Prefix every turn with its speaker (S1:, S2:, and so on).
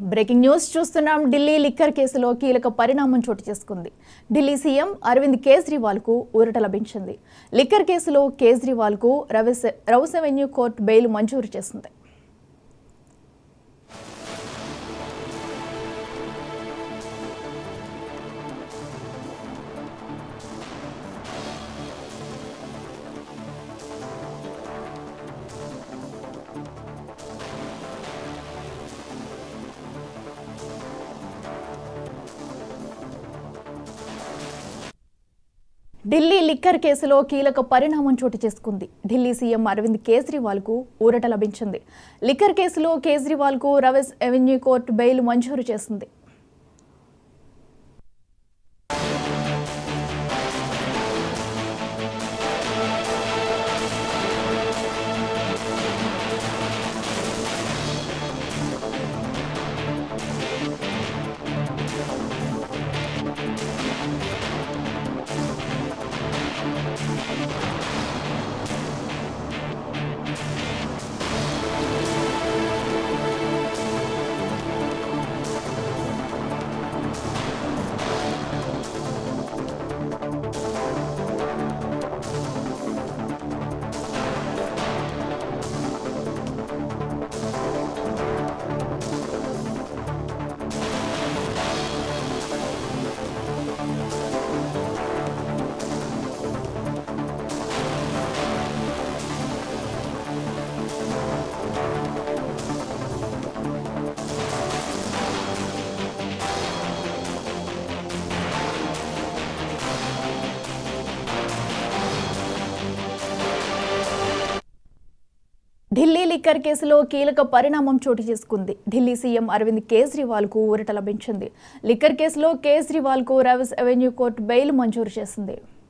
S1: breaking news చూస్తున్నాం Delhi liquor కేసులో కీలక పరిణామం చోటు చేసుకుంది ఢిల్లీ సీఎం అరవింద్ కేజ్రీవాల్కు ఊరట లభించింది లిక్కర్ కేసులో కేజ్రీవాల్కు రవిస్ రౌస్ అవెన్యూ కోర్టు బెయిల్ మంజూరు చేసింది ఢిల్లీ లిక్కర్ కేసులో కీలక పరిణామం చోటు చేసుకుంది ఢిల్లీ సీఎం అరవింద్ కేజ్రీవాల్కు ఊరట లభించింది లిక్కర్ కేసులో కేజ్రీవాల్కు రవెస్ అవెన్యూ కోర్టు బెయిల్ మంజూరు చేసింది ఢిల్లీ లిక్కర్ కేసులో కీలక పరిణామం చోటు చేసుకుంది ఢిల్లీ సీఎం అరవింద్ కేజ్రీవాల్కు ఊరట లభించింది లిక్కర్ కేసులో కేజ్రీవాల్కు రవిస్ అవెన్యూ కోర్టు బెయిల్ మంజూరు చేసింది